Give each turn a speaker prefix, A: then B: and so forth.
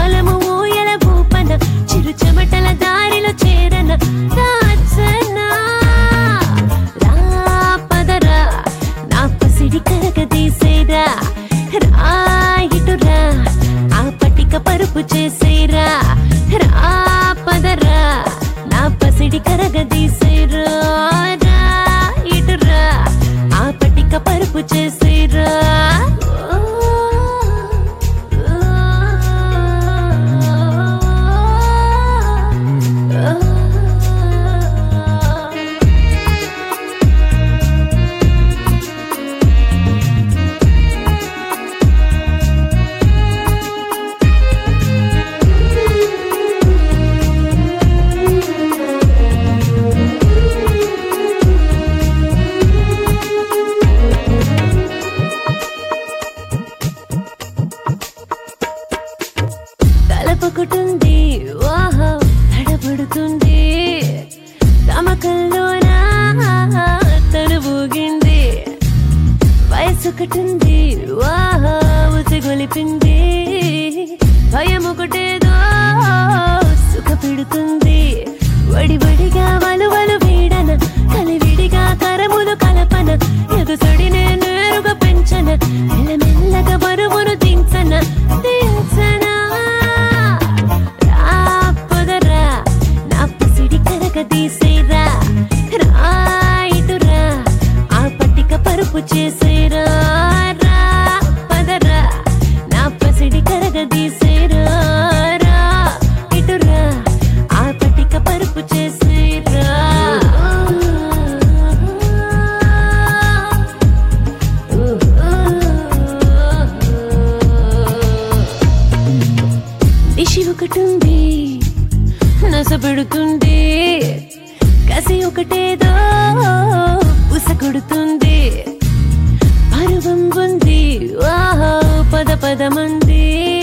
A: కాలము ఊయల భూపన చిరు చెమటల దారిలో చేరన దాచనా రా పదరా నా పసిడి కరగ తీసేరా రా ఇటురా ఆ పటిక పరుపు చేసేరా రా పదరా నా పసిడి కరగ తీసేరా రా ఇటురా ఆ పటిక పరుపు చేసేరా తలపొకుటుంది వాహో తడబడుతుంది తమకల్లోనా తను ఊగింది వయసొకటుంది వాహో ఉసిగొలిపింది భయం ఒకటేదో సుఖ పెడుతుంది వడి వడిగా వలువలు వీడన కలివిడిగా కరములు కలపన ఎదుసడినే నేరుగా పెంచన మెల్లమెల్లగా బరువును దించన దించనా రా పొదరా నా పసిడి కరగ తీసేరా రా ఇటురా ఆ పట్టిక పరుపు చేసేరా రా పదరా నా పసిడి కరగ తీసేరా రా ఇటురా ఆ పట్టిక పరుపు చేసేరా దిశి ఒకటుంది నస పెడుతుంది కసి ఒకటేదో ఉస కొడుతుంది పరువం ఉంది వాహో పద పదమంది